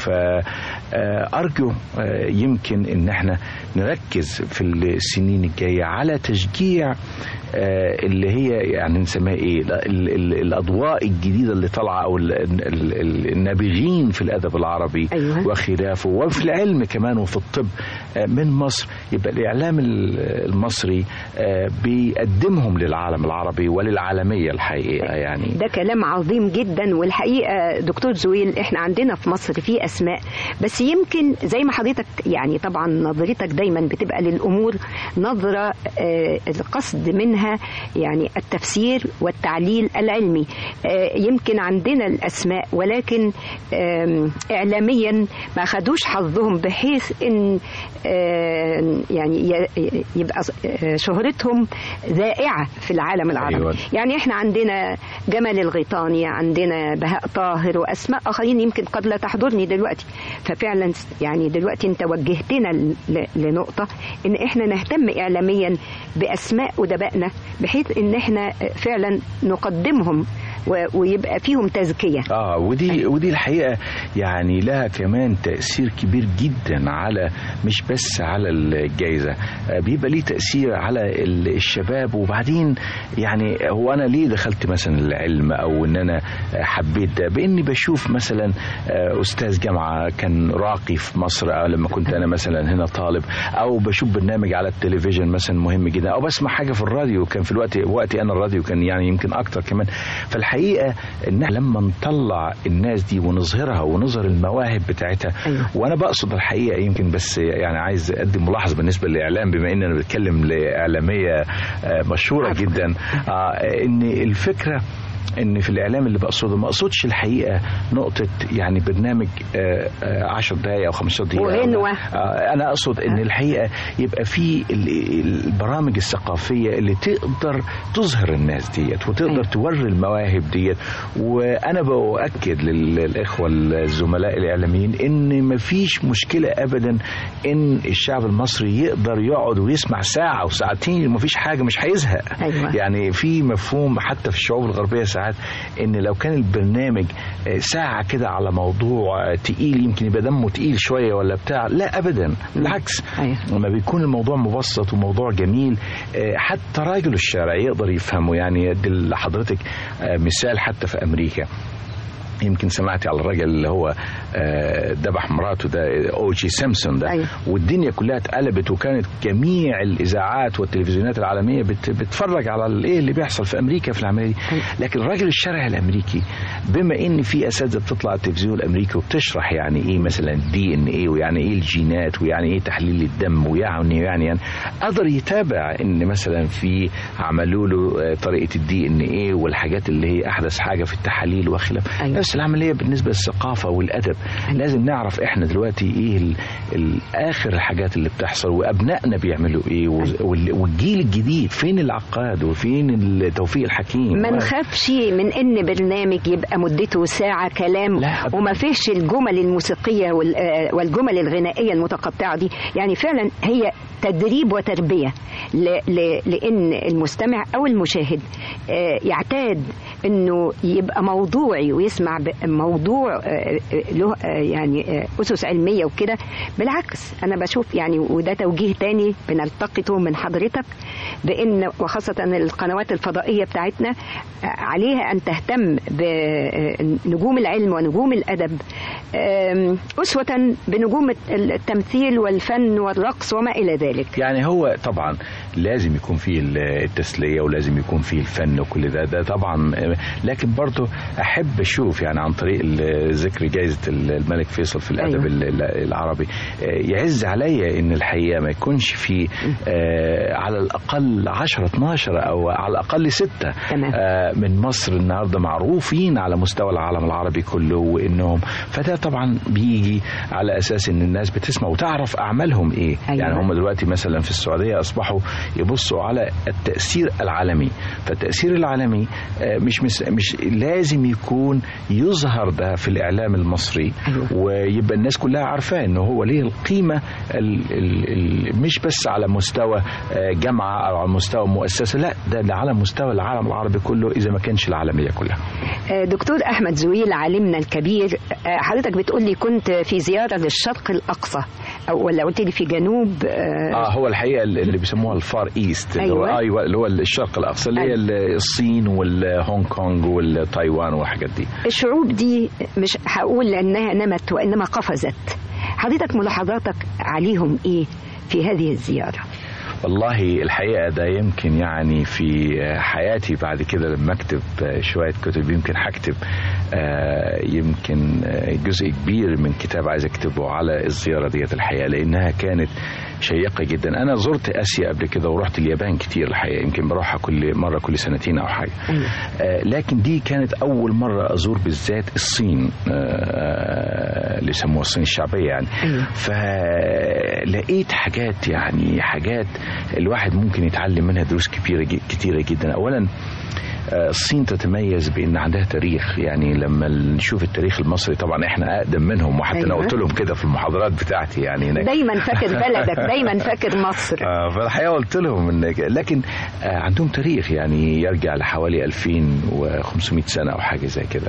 فأرجو آه، يمكن إن احنا نركز في السنين الجاية على تشجيع آه، اللي هي يعني نسميها ايه ال- ال- الاضواء الجديده اللي طالعه او ال- ال- ال- النابغين في الادب العربي أيوة. وخلافه وفي العلم كمان وفي الطب آه، من مصر يبقى الاعلام ال- المصري آه، بيقدمهم للعالم العربي وللعالميه الحقيقه يعني ده كلام عظيم جدا والحقيقه دكتور زويل احنا عندنا في مصر في اسماء بس يمكن زي ما حضرتك يعني طبعا نظرتك دايما بتبقى للامور نظره آه، القصد منها يعني التفسير والتعليل العلمي آه، يمكن عندنا الاسماء ولكن آم، اعلاميا ما خدوش حظهم بحيث ان آه، يعني ي- يبقى آه، شهرتهم ذائعه في العالم العربي أيوة. يعني احنا عندنا جمال الغيطاني عندنا بهاء طاهر واسماء اخرين يمكن قد لا تحضرني دلوقتي ففعلا يعني دلوقتي انت وجهتنا ل- لنقطه ان احنا نهتم اعلاميا باسماء ادبائنا بحيث ان احنا فعلا نقدمهم و- ويبقى فيهم تزكيه اه ودي ودي الحقيقه يعني لها كمان تاثير كبير جدا على مش بس على الجائزه آه، بيبقى ليه تاثير على ال- الشباب وبعدين يعني هو انا ليه دخلت مثلا العلم او ان انا آه، حبيت ده باني بشوف مثلا آه، استاذ جامعه كان راقي في مصر أو لما كنت انا مثلا هنا طالب او بشوف برنامج على التلفزيون مثلا مهم جدا او بسمع حاجه في الراديو كان في الوقت وقتي انا الراديو كان يعني يمكن اكتر كمان فالحقيقه ان إحنا لما نطلع الناس دي ونظهرها ونظهر المواهب بتاعتها أيوة. وانا بقصد الحقيقه يمكن بس يعني عايز ادي ملاحظه بالنسبه للاعلام بما ان انا بتكلم لاعلاميه آه، مشهوره جدا آه، ان الفكره ان في الاعلام اللي بقصده ما اقصدش الحقيقه نقطه يعني برنامج 10 دقائق او 15 دقيقه وغنوة. آه، انا اقصد ان الحقيقه يبقى في ال- البرامج الثقافيه اللي تقدر تظهر الناس ديت وتقدر توري المواهب ديت وانا باكد للاخوه الزملاء الاعلاميين ان مفيش مشكله ابدا ان الشعب المصري يقدر يقعد ويسمع ساعه وساعتين مفيش حاجه مش هيزهق أيوة. يعني في مفهوم حتى في الشعوب الغربيه ساعات ان لو كان البرنامج آه، ساعه كده على موضوع آه، تقيل يمكن يبقى دمه تقيل شويه ولا بتاع لا ابدا بالعكس لما بيكون الموضوع مبسط وموضوع جميل آه، حتى راجل الشارع يقدر يفهمه يعني يدي لحضرتك آه، مثال حتى في امريكا يمكن سمعتي على الراجل اللي هو آه، ذبح مراته ده او جي سيمسون ده أيوة. والدنيا كلها اتقلبت وكانت جميع الاذاعات والتلفزيونات العالميه بت بتتفرج على الايه اللي بيحصل في امريكا في العمليه دي لكن الراجل الشارع الامريكي بما ان في اساتذه بتطلع على التلفزيون الامريكي وبتشرح يعني ايه مثلا دي ان ايه ويعني ايه الجينات ويعني ايه تحليل الدم ويعني يعني, يعني قدر يتابع ان مثلا في عملوا له آه، طريقه الدي ان ايه والحاجات اللي هي احدث حاجه في التحاليل وخلاف أيوة. بس العمليه بالنسبه للثقافه والادب لازم نعرف احنا دلوقتي ايه ال- ال- اخر الحاجات اللي بتحصل وابنائنا بيعملوا ايه وز- وال- والجيل الجديد فين العقاد وفين توفيق الحكيم ما نخافش من ان برنامج يبقى مدته ساعه كلام وما فيش الجمل الموسيقيه وال- آه، والجمل الغنائيه المتقطعه دي يعني فعلا هي تدريب وتربيه ل- ل- لان المستمع او المشاهد آه، يعتاد انه يبقى موضوعي ويسمع ب- موضوع آه، آه، له آه، يعني آه، اسس علميه وكده بالعكس انا بشوف يعني وده توجيه تاني بنلتقطه من حضرتك بان وخاصه القنوات الفضائيه بتاعتنا آه، عليها ان تهتم بنجوم العلم ونجوم الادب آم، اسوه بنجوم التمثيل والفن والرقص وما الى ذلك يعني هو طبعا لازم يكون فيه التسليه ولازم يكون فيه الفن وكل ده ده طبعا لكن برضه احب اشوف يعني عن طريق ال- ذكر جائزه الملك فيصل في الادب أيوة. ال- العربي آه، يعز عليا ان الحقيقه ما يكونش في آه، على الاقل 10 12 او على الاقل سته آه، من مصر النهارده معروفين على مستوى العالم العربي كله وانهم فده طبعا بيجي على اساس ان الناس بتسمع وتعرف اعمالهم ايه أيوة. يعني هم دلوقتي مثلا في السعوديه اصبحوا يبصوا على التاثير العالمي فالتاثير العالمي آه، مش مش, مش لازم يكون يظهر ده في الاعلام المصري ويبقى الناس كلها عارفاه ان هو ليه القيمه ال ال ال مش بس على مستوى آه، جامعه او على مستوى مؤسسه لا ده ده على مستوى العالم العربي كله اذا ما كانش العالميه كلها آه، دكتور احمد زويل عالمنا الكبير آه، حضرتك بتقول لي كنت في زياره للشرق الاقصى او ولا قلت لي في جنوب آه، اه هو الحقيقه اللي بيسموها الفار ايست اللي هو أيوة. ايوه اللي هو الشرق الاقصى اللي هي الصين والهونج كونج والتايوان والحاجات دي الشعوب دي مش هقول انها نمت وانما قفزت حضرتك ملاحظاتك عليهم ايه في هذه الزياره والله الحقيقة ده يمكن يعني في حياتي بعد كده لما أكتب شوية كتب يمكن هكتب آه، يمكن آه، جزء كبير من كتاب عايز أكتبه على الزيارة ديت الحقيقة لأنها كانت شيقة جدا أنا زرت آسيا قبل كده ورحت اليابان كتير الحقيقة يمكن بروحها كل مرة كل سنتين أو حاجة آه، لكن دي كانت أول مرة أزور بالذات الصين آه، اللي يسموها الصين الشعبية يعني فلقيت حاجات يعني حاجات الواحد ممكن يتعلم منها دروس كبيرة ج- كتيرة جدا أولا آه، الصين تتميز بان عندها تاريخ يعني لما نشوف التاريخ المصري طبعا احنا اقدم منهم وحتى انا أيوة. قلت لهم كده في المحاضرات بتاعتي يعني هناك دايما فاكر بلدك دايما فاكر مصر آه، فالحقيقه قلت لهم ان لكن آه، عندهم تاريخ يعني يرجع لحوالي 2500 سنه او حاجه زي كده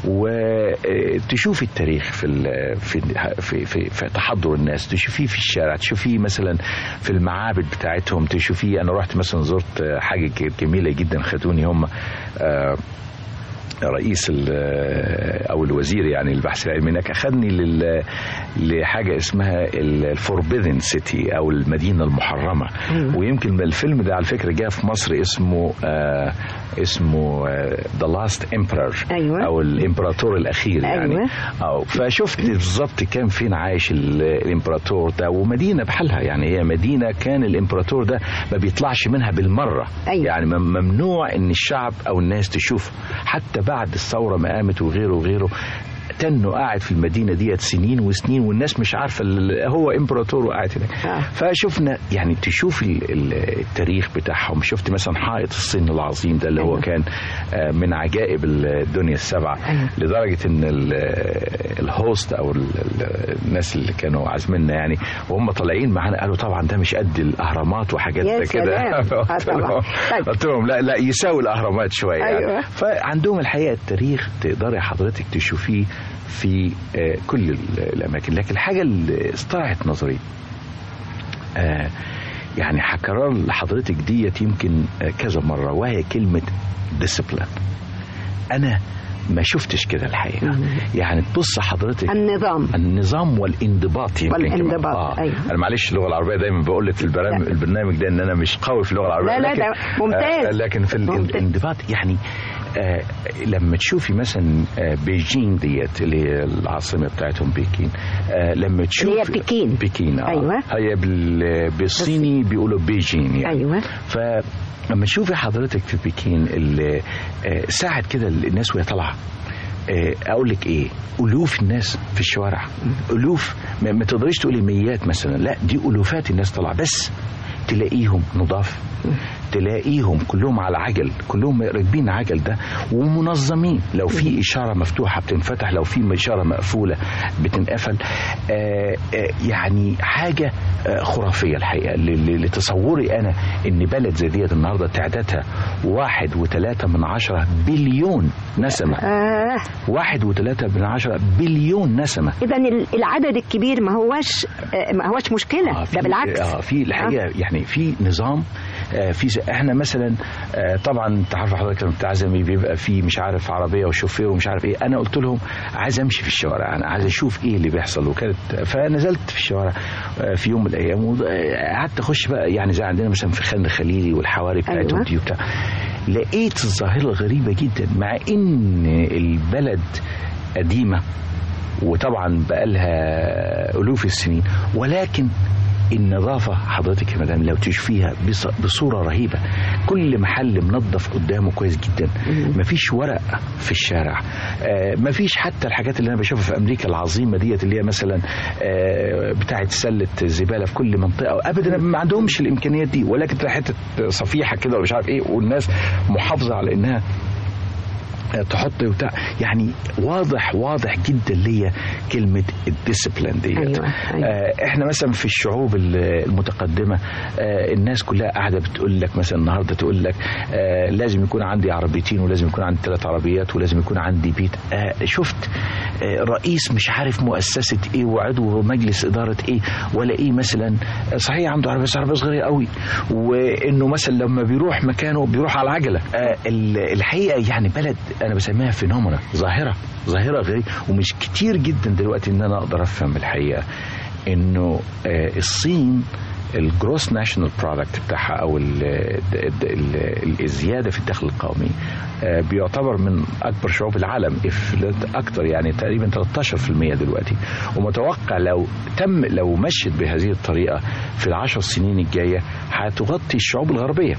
وتشوف التاريخ في ال- في في في, في تحضر الناس تشوفيه في الشارع تشوفيه مثلا في المعابد بتاعتهم تشوفيه انا رحت مثلا زرت آه، حاجه ج- جميله جدا خدوني هم آه، رئيس ال- او الوزير يعني البحث العلمي هناك اخذني لل- لحاجه اسمها الفوربيدن سيتي او المدينه المحرمه ويمكن الفيلم ده على فكره جاء في مصر اسمه آه اسمه ذا لاست امبرور أيوة. او الامبراطور الاخير يعني أيوة. أو فشفت بالظبط كان فين عايش ال- الامبراطور ده ومدينه بحالها يعني هي مدينه كان الامبراطور ده ما بيطلعش منها بالمره أيوة. يعني مم- ممنوع ان الشعب او الناس تشوفه حتى بعد الثوره ما قامت وغيره وغيره تنه قاعد في المدينه ديت سنين وسنين والناس مش عارفه ال- هو امبراطور وقاعد هناك فشفنا يعني تشوف ال- ال- التاريخ بتاعهم شفت مثلا حائط الصين العظيم ده اللي هو كان آه، من عجائب الدنيا السبعه لدرجه ان ال- الهوست او ال- ال- الناس اللي كانوا عازميننا يعني وهم طالعين معانا قالوا طبعا ده مش قد الاهرامات وحاجات يا زي كده سلام. آه قلت طبعا. لهم- طيب. قلت لهم لا لا يساوي الاهرامات شويه أيوة. يعني فعندهم الحقيقه التاريخ تقدري حضرتك تشوفيه في آه، كل ال- الاماكن لكن الحاجه اللي استرعت نظري آه، يعني هكرر لحضرتك ديت يمكن آه، كذا مره وهي كلمه ديسيبلين انا ما شفتش كده الحقيقه يعني تبص حضرتك النظام النظام والانضباط يمكن كمان. والانضباط، آه. أيوة. انا معلش اللغه العربيه دايما بقول لك في البرامج البرنامج ده ان انا مش قوي في اللغه العربيه لا، لا، لكن ده ممتاز. آه لكن في الانضباط يعني آه لما تشوفي مثلا آه بيجين ديت اللي هي العاصمه بتاعتهم بكين آه لما تشوف اللي هي بكين. بكين آه. أيوة. هي بال- بالصيني بيقولوا بيجين يعني أيوة. ف لما تشوفي حضرتك في بكين ال- آه، ساعة كده الناس وهي طالعه آه، اقول لك ايه الوف الناس في الشوارع الوف ما, ما تقدريش تقولي ميات مثلا لا دي الوفات الناس طالعه بس تلاقيهم نضاف تلاقيهم كلهم على عجل كلهم راكبين عجل ده ومنظمين لو في اشاره مفتوحه بتنفتح لو في اشاره مقفوله بتنقفل آه آه يعني حاجه آه خرافيه الحقيقه ل- ل- لتصوري انا ان بلد زي ديت النهارده تعدادها واحد وثلاثة من عشرة بليون نسمة آه. واحد وثلاثة من عشرة بليون نسمة اذا العدد الكبير ما هوش آه، ما هوش مشكله في- ده بالعكس اه في الحقيقه يعني في نظام آه في س- احنا مثلا آه طبعا انت عارف حضرتك لما بتعزمي بيبقى في مش عارف عربيه وشوفير ومش عارف ايه انا قلت لهم عايز امشي في الشوارع انا عايز اشوف ايه اللي بيحصل وكانت فنزلت في الشوارع آه في يوم من الايام وقعدت اخش بقى يعني زي عندنا مثلا في خان الخليلي والحواري بتاعتهم أيوة. دي وبتاع لقيت الظاهره غريبه جدا مع ان البلد قديمه وطبعا بقالها الوف السنين ولكن النظافة حضرتك يا مدام لو تشوفيها بص- بصورة رهيبة كل محل منظف قدامه كويس جدا مفيش ورق في الشارع آه، مفيش حتى الحاجات اللي انا بشوفها في امريكا العظيمة ديت اللي هي مثلا آه، بتاعت سلة زبالة في كل منطقة ابدا ما عندهمش الامكانيات دي ولكن تلاقي حتة صفيحة كده ولا مش عارف ايه والناس محافظة على انها تحط بتاع يعني واضح واضح جدا ليا كلمه الديسيبلين ديت أيوة، أيوة. آه احنا مثلا في الشعوب ال- المتقدمه آه الناس كلها قاعده بتقول لك مثلا النهارده تقول لك آه لازم يكون عندي عربيتين ولازم يكون عندي ثلاث عربيات ولازم يكون عندي بيت آه شفت آه رئيس مش عارف مؤسسه ايه وعضو مجلس اداره ايه ولا ايه مثلا آه، صحيح عنده عربيه بس عربيه صغيره قوي وانه مثلا لما بيروح مكانه بيروح على العجله آه ال- الحقيقه يعني بلد انا بسميها فينومينا ظاهره ظاهره غريبه ومش كتير جدا دلوقتي ان انا اقدر افهم الحقيقه انه آه، الصين الجروس ناشونال برودكت بتاعها او ال ال ال الزياده في الدخل القومي آه، بيعتبر من اكبر شعوب العالم if not اكتر يعني تقريبا 13% دلوقتي ومتوقع لو تم لو مشت بهذه الطريقه في العشر سنين الجايه هتغطي الشعوب الغربيه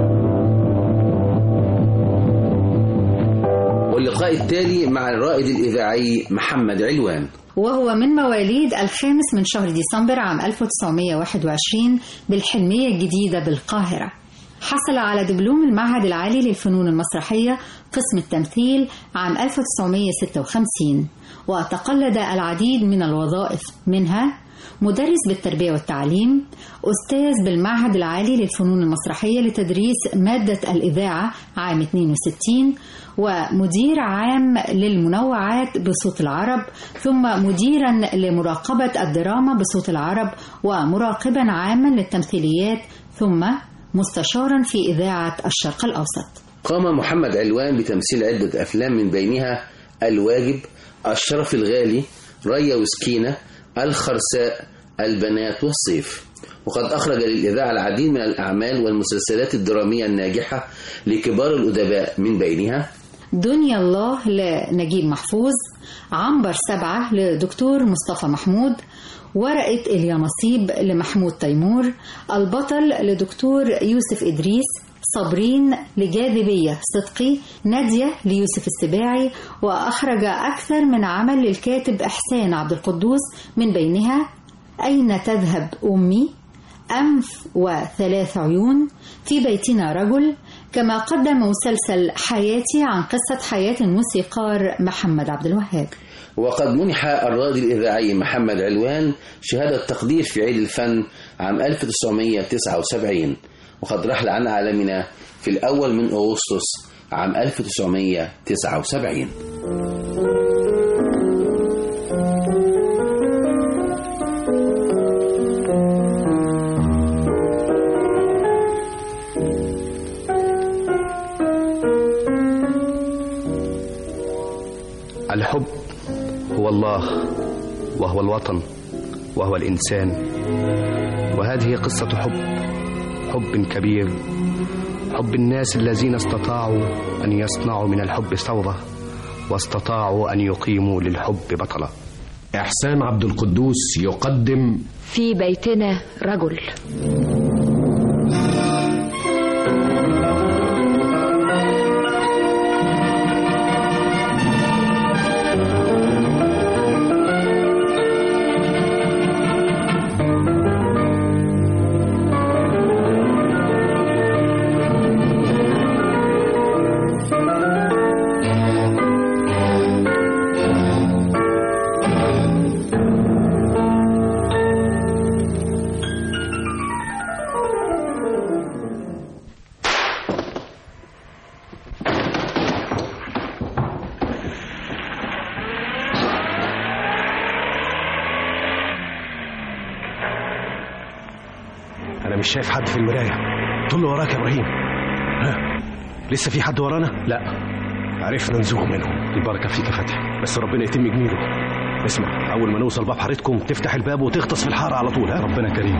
واللقاء التالي مع الرائد الإذاعي محمد علوان وهو من مواليد الخامس من شهر ديسمبر عام 1921 بالحلمية الجديدة بالقاهرة حصل على دبلوم المعهد العالي للفنون المسرحية قسم التمثيل عام 1956 وتقلد العديد من الوظائف منها مدرس بالتربية والتعليم أستاذ بالمعهد العالي للفنون المسرحية لتدريس مادة الإذاعة عام 62 ومدير عام للمنوعات بصوت العرب ثم مديرا لمراقبة الدراما بصوت العرب ومراقبا عاما للتمثيليات ثم مستشارا في إذاعة الشرق الأوسط قام محمد علوان بتمثيل عدة أفلام من بينها الواجب الشرف الغالي ريا وسكينة الخرساء البنات والصيف وقد أخرج للإذاعة العديد من الأعمال والمسلسلات الدرامية الناجحة لكبار الأدباء من بينها دنيا الله لنجيب محفوظ عنبر سبعة لدكتور مصطفى محمود ورقة اليانصيب لمحمود تيمور البطل لدكتور يوسف إدريس صابرين لجاذبية صدقي نادية ليوسف السباعي وأخرج أكثر من عمل للكاتب إحسان عبد القدوس من بينها أين تذهب أمي أنف وثلاث عيون في بيتنا رجل كما قدم مسلسل حياتي عن قصة حياة الموسيقار محمد عبد الوهاب وقد منح الرائد الإذاعي محمد علوان شهادة تقدير في عيد الفن عام 1979 وقد رحل عن عالمنا في الأول من أغسطس عام 1979 الحب هو الله وهو الوطن وهو الإنسان وهذه قصة حب حب كبير حب الناس الذين استطاعوا أن يصنعوا من الحب ثورة واستطاعوا أن يقيموا للحب بطلة إحسان عبد القدوس يقدم في بيتنا رجل مش شايف حد في المراية طل وراك يا إبراهيم ها لسه في حد ورانا؟ لا عرفنا نزوغ منه البركة فيك يا فتحي بس ربنا يتم جميله اسمع أول ما نوصل باب حارتكم تفتح الباب وتغطس في الحارة على طول ها ربنا كريم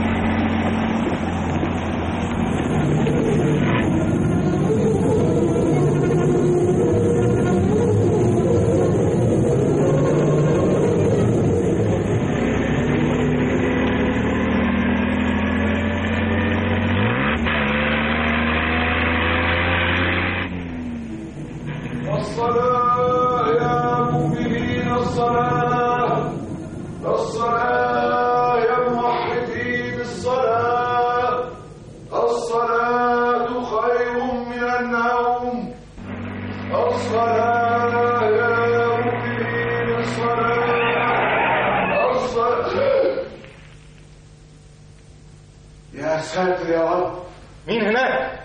الصلاة يا مؤمنين الصلاة الصلاة يا موحدين الصلاة الصلاة خير من النوم الصلاة يا مؤمنين الصلاة الصلاة يا ساتر يا رب مين هناك؟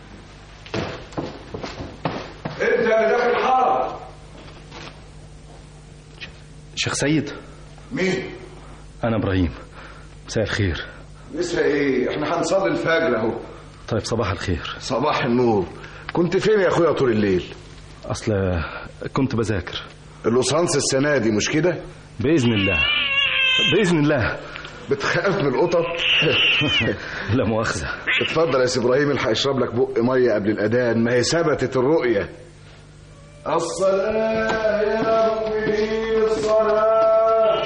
انت اللي داخل الحرم شيخ سيد مين؟ أنا إبراهيم مساء الخير لسه ايه؟ احنا هنصلي الفجر اهو طيب صباح الخير صباح النور كنت فين يا اخويا طول الليل؟ أصل كنت بذاكر اللوسانس السنة دي مش كده؟ بإذن الله بإذن الله بتخاف من القطط؟ لا مؤاخذة اتفضل يا سي ابراهيم الحق اشرب لك بق ميه قبل الاذان ما هي ثبتت الرؤيه الصلاة يا مؤمنين الصلاة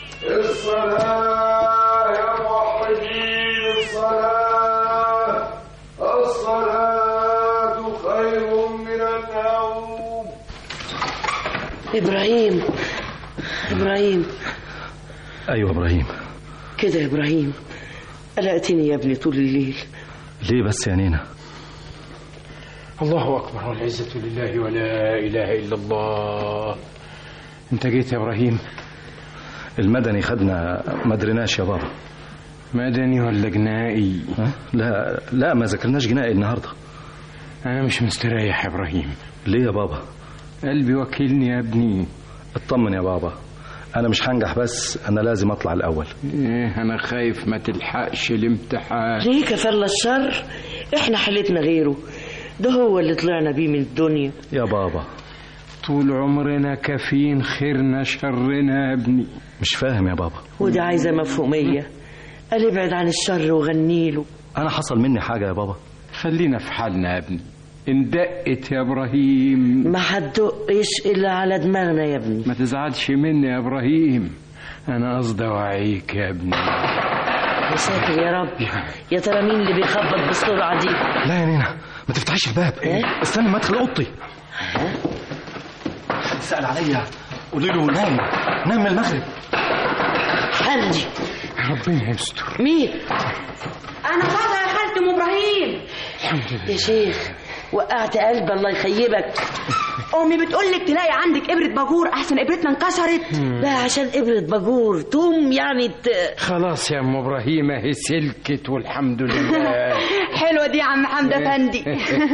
الصلاة يا موحدين الصلاة الصلاة خير من النوم إبراهيم إبراهيم أيوة إبراهيم كده يا إبراهيم قلقتني يا ابني طول الليل ليه بس يا نينا الله أكبر والعزة لله ولا إله إلا الله أنت جيت يا إبراهيم المدني خدنا ما درناش يا بابا مدني ولا جنائي ها؟ لا لا ما ذكرناش جنائي النهارده أنا مش مستريح يا إبراهيم ليه يا بابا قلبي وكلني يا ابني اطمن يا بابا انا مش هنجح بس انا لازم اطلع الاول إيه أنا خايف ما تلحقش الامتحان ليه كفر الشر احنا حالتنا غيره ده هو اللي طلعنا بيه من الدنيا يا بابا طول عمرنا كافين خيرنا شرنا يا ابني مش فاهم يا بابا ودي عايزة مفهومية قال ابعد عن الشر وغنيله انا حصل مني حاجه يا بابا خلينا في حالنا يا ابني اندقت يا ابراهيم ما هتدقش الا على دماغنا يا ابني ما تزعلش مني يا ابراهيم انا قصدي اوعيك يا ابني يا ساتر يا رب يا ترى مين اللي بيخبط بالسرعه دي لا يا نينا ما تفتحيش الباب إيه؟ استنى ما ادخل اوضتي سأل عليا قولي له نام نام من المغرب حمدي ربنا يستر مين انا فاضله يا خالتي ام ابراهيم الحمد لله يا شيخ وقعت قلب الله يخيبك امي بتقول لك تلاقي عندك ابره باجور احسن ابرتنا انكسرت لا عشان ابرة باجور توم يعني ت... خلاص يا ام ابراهيم اهي سلكت والحمد لله حلوه دي يا عم حمد افندي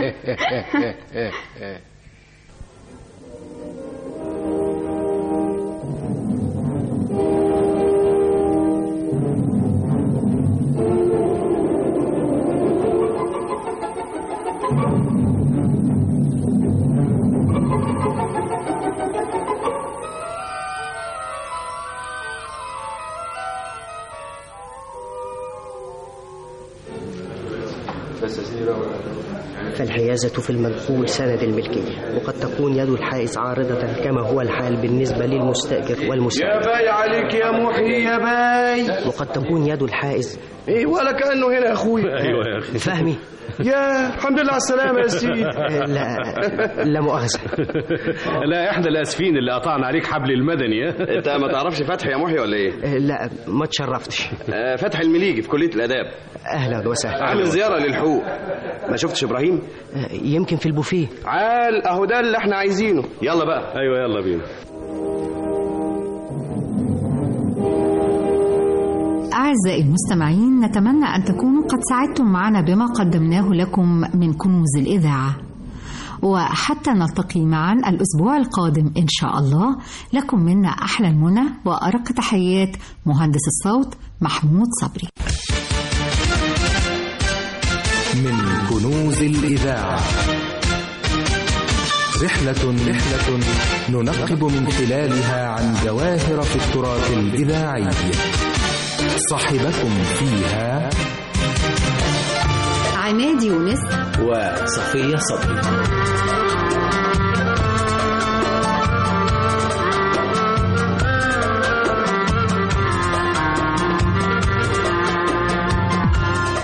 فالحيازة في المنقول سند الملكية وقد تكون يد الحائز عارضة كما هو الحال بالنسبة للمستأجر يا والمستأجر باي عليك يا محي يا باي وقد تكون يد الحائز ايه ولا كانه هنا يا اخويا ايوه يا اخي فهمي يا الحمد لله على السلامه يا سيدي لا لا مؤاخذة لا احنا الاسفين اللي قطعنا عليك حبل المدني ها؟ انت ما تعرفش فتحي يا محي ولا ايه لا ما تشرفتش آه، فتحي المليجي في كليه الاداب أهلا وسهلا عامل زياره للحقوق ما شفتش ابراهيم يمكن في البوفيه عال اهو ده اللي احنا عايزينه يلا بقى ايوه يلا بينا أعزائي المستمعين نتمنى أن تكونوا قد ساعدتم معنا بما قدمناه لكم من كنوز الإذاعة وحتى نلتقي معا الأسبوع القادم إن شاء الله لكم منا أحلى المنى وأرق تحيات مهندس الصوت محمود صبري من كنوز الإذاعة رحلة رحلة ننقب من خلالها عن جواهر في التراث الإذاعي صاحبكم فيها عماد يونس وصفية صبري